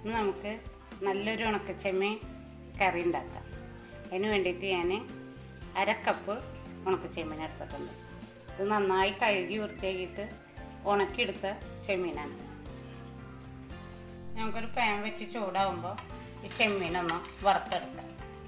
ഇന്ന് നമുക്ക് നല്ലൊരു ഉണക്കച്ചെമ്മീൻ കറി ഉണ്ടാക്കാം അതിന് വേണ്ടിയിട്ട് ഞാൻ അരക്കപ്പ് ഉണക്കച്ചെമ്മീൻ എടുത്തിട്ടുണ്ട് ഇത് നന്നായി കഴുകി വൃത്തിയാക്കിയിട്ട് ഉണക്കിയെടുത്ത ചെമ്മീനാണ് നമുക്കൊരു പാൻ വെച്ച് ചൂടാകുമ്പോൾ ഈ ചെമ്മീനൊന്ന് വറുത്തെടുക്കാം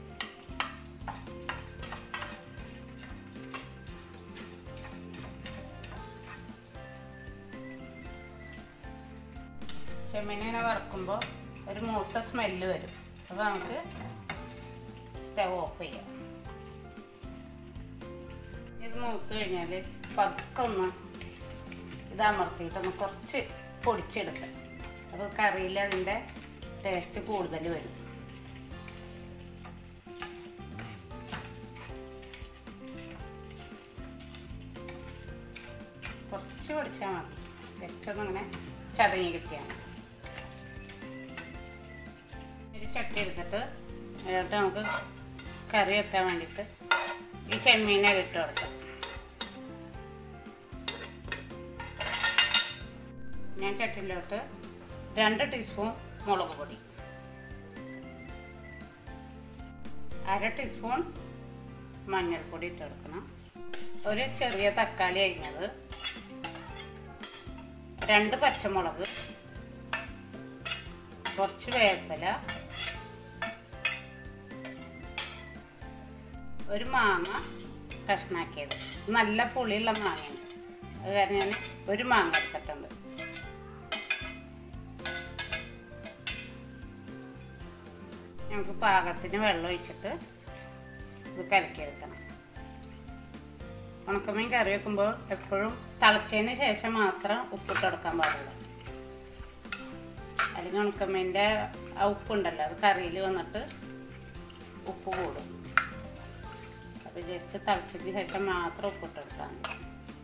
ചെമ്മീനിങ്ങനെ വറുക്കുമ്പോൾ ഒരു മൂത്ത സ്മെല്ല് വരും അപ്പോൾ നമുക്ക് സ്റ്റവ് ഓഫ് ചെയ്യാം ഇത് മൂത്ത് കഴിഞ്ഞാൽ പതുക്കെ ഒന്ന് ഇത് അമർത്തിയിട്ടൊന്ന് കുറച്ച് പൊടിച്ചെടുക്കാം അപ്പോൾ കറിയിൽ അതിൻ്റെ ടേസ്റ്റ് കൂടുതൽ വരും കുറച്ച് പൊടിച്ചാൽ മതി ജസ്റ്റ് ഒന്നിങ്ങനെ ചതങ്ങി കിട്ടിയാൽ മതി ഒരു ചട്ടി എടുത്തിട്ട് അതിലോട്ട് നമുക്ക് കറി വെക്കാൻ വേണ്ടിയിട്ട് ഈ ചെമ്മീനെ ഇട്ട് കൊടുക്കാം ഞാൻ ചട്ടിയിലോട്ട് രണ്ട് ടീസ്പൂൺ മുളക് പൊടി അര ടീസ്പൂൺ മഞ്ഞൾപ്പൊടി ഇട്ട് കൊടുക്കണം ഒരു ചെറിയ തക്കാളി അരിഞ്ഞത് രണ്ട് പച്ചമുളക് കുറച്ച് വേപ്പില ഒരു മാങ്ങ കഷ്ണാക്കിയത് നല്ല പുളിയുള്ള മാങ്ങയാണ് അത് കാരണം ഞാൻ ഒരു മാങ്ങ എടുത്തിട്ടുണ്ട് നമുക്ക് പാകത്തിന് വെള്ളം ഒഴിച്ചിട്ട് ഇത് കലക്കിയെടുക്കണം ഉണക്കമീൻ കറി വെക്കുമ്പോൾ എപ്പോഴും തിളച്ചതിന് ശേഷം മാത്രം ഉപ്പിട്ട് കൊടുക്കാൻ പാടുള്ളൂ അല്ലെങ്കിൽ ഉണക്കമീൻ്റെ ആ ഉപ്പുണ്ടല്ലോ അത് കറിയിൽ വന്നിട്ട് ഉപ്പ് കൂടും അപ്പോൾ ജസ്റ്റ് തിളച്ചതിന് ശേഷം മാത്രം ഉപ്പിട്ട് കൊടുത്താൽ മതി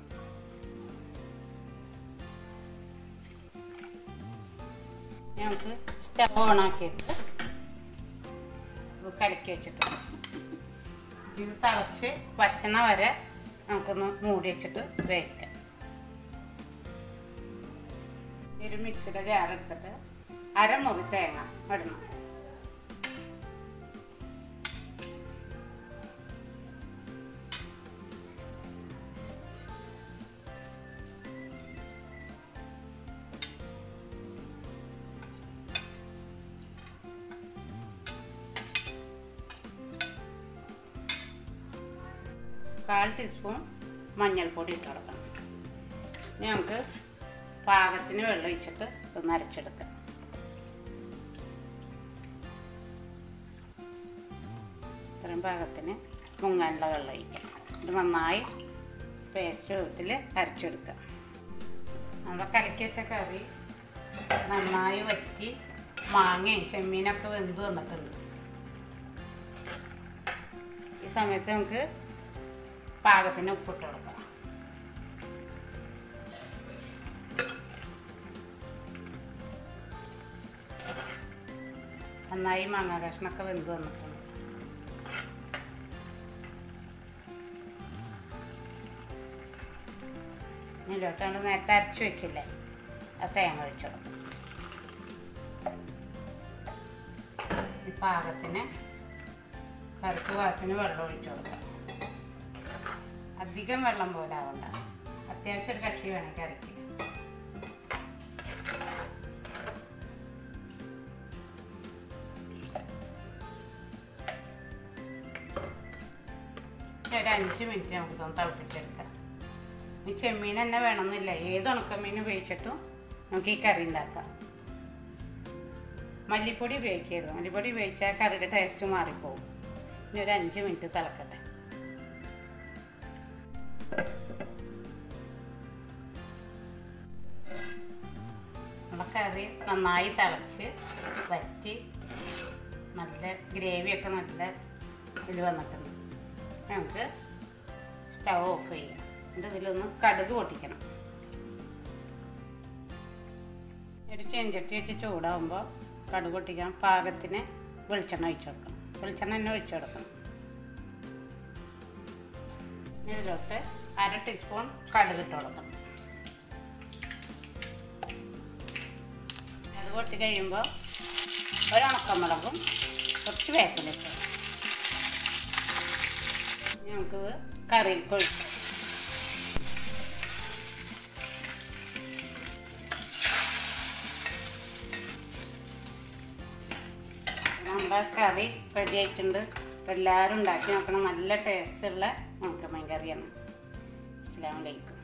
നമുക്ക് സ്റ്റവ് ഓണാക്കിയിട്ട് ഇത് കലക്കി വെച്ചിട്ടുണ്ട് ഇത് തിളച്ച് വറ്റണ വരെ നമുക്കൊന്ന് മൂടി വെച്ചിട്ട് വേവിക്കാം ഒരു മിക്സിയുടെ ജാർ എടുത്തിട്ട് അരമുറി തേങ്ങ ഇടണം കാൽ ടീസ്പൂൺ മഞ്ഞൾപ്പൊടി ഇട്ട് കൊടുക്കണം ഇനി നമുക്ക് പാകത്തിന് വെള്ളം ഒഴിച്ചിട്ട് ഒന്ന് അരച്ചെടുക്കാം ഇത്രയും പാകത്തിന് മുങ്ങാനുള്ള വെള്ളം ഒഴിക്കാം ഇത് നന്നായി പേസ്റ്റ് രൂപത്തിൽ അരച്ചെടുക്കുക നമ്മുടെ കലക്കി വെച്ച കറി നന്നായി വറ്റി മാങ്ങയും ചെമ്മീനൊക്കെ വെന്ത് വന്നിട്ടുണ്ട് ഈ സമയത്ത് നമുക്ക് പാകത്തിന് ഉപ്പിട്ട് കൊടുക്കാം നന്നായി മാങ്ങ കഷ്ണമൊക്കെ വെന്ത് വന്നിട്ടുണ്ട് ഇതിലോട്ടാണ് നേരത്തെ അരച്ചു വെച്ചില്ലേ ആ തേങ്ങ ഒഴിച്ചു കൊടുക്കാം ഈ പാകത്തിന് കറിക്ക് പാകത്തിന് വെള്ളം ഒഴിച്ചു കൊടുക്കാം അധികം വെള്ളം പോലെ ആവണ്ട അത്യാവശ്യം ഒരു കട്ടി വേണം കറിക്ക് ഒരു അഞ്ച് മിനിറ്റ് നമുക്കൊന്ന് തിളപ്പിച്ചെടുക്കാം ഈ ചെമ്മീൻ തന്നെ വേണമെന്നില്ല ഏത് ഉണക്കമീൻ ഉപയോഗിച്ചിട്ടും നമുക്ക് ഈ കറി ഉണ്ടാക്കാം മല്ലിപ്പൊടി ഉപയോഗിക്കരുത് മല്ലിപ്പൊടി ഉപയോഗിച്ചാൽ കറിയുടെ ടേസ്റ്റ് മാറിപ്പോകും ഇനി ഒരു അഞ്ച് മിനിറ്റ് തിളക്കട്ടെ നമ്മുടെ കറി നന്നായി തിളച്ച് വറ്റി നല്ല ഗ്രേവിയൊക്കെ നല്ല ഇത് വന്നിട്ടുണ്ട് നമുക്ക് സ്റ്റവ് ഓഫ് ചെയ്യാം എന്നിട്ട് ഇതിലൊന്ന് കടുക് പൊട്ടിക്കണം ഒരു ചെഞ്ചട്ടി വെച്ച് ചൂടാകുമ്പോൾ കടുക് പൊട്ടിക്കാൻ പാകത്തിന് വെളിച്ചെണ്ണ ഒഴിച്ചു കൊടുക്കണം വെളിച്ചെണ്ണ തന്നെ ഒഴിച്ചു കൊടുക്കണം ഇതിലോട്ട് അര ടീസ്പൂൺ കടുക് ഇട്ട് കൊടുക്കണം അത് പൊട്ടി കഴിയുമ്പോൾ ഒരു ഉണക്കമുളകും കുറച്ച് വേപ്പിലിട്ട് നമുക്കിത് കറിയിൽ കൊഴിക്കാം നമ്മുടെ കറി റെഡി ആയിട്ടുണ്ട് അപ്പോൾ എല്ലാവരും ഉണ്ടാക്കി നോക്കണം നല്ല ടേസ്റ്റുള്ള ഉണക്കമീൻ കറിയാണ് അസ്സാം വലൈക്കും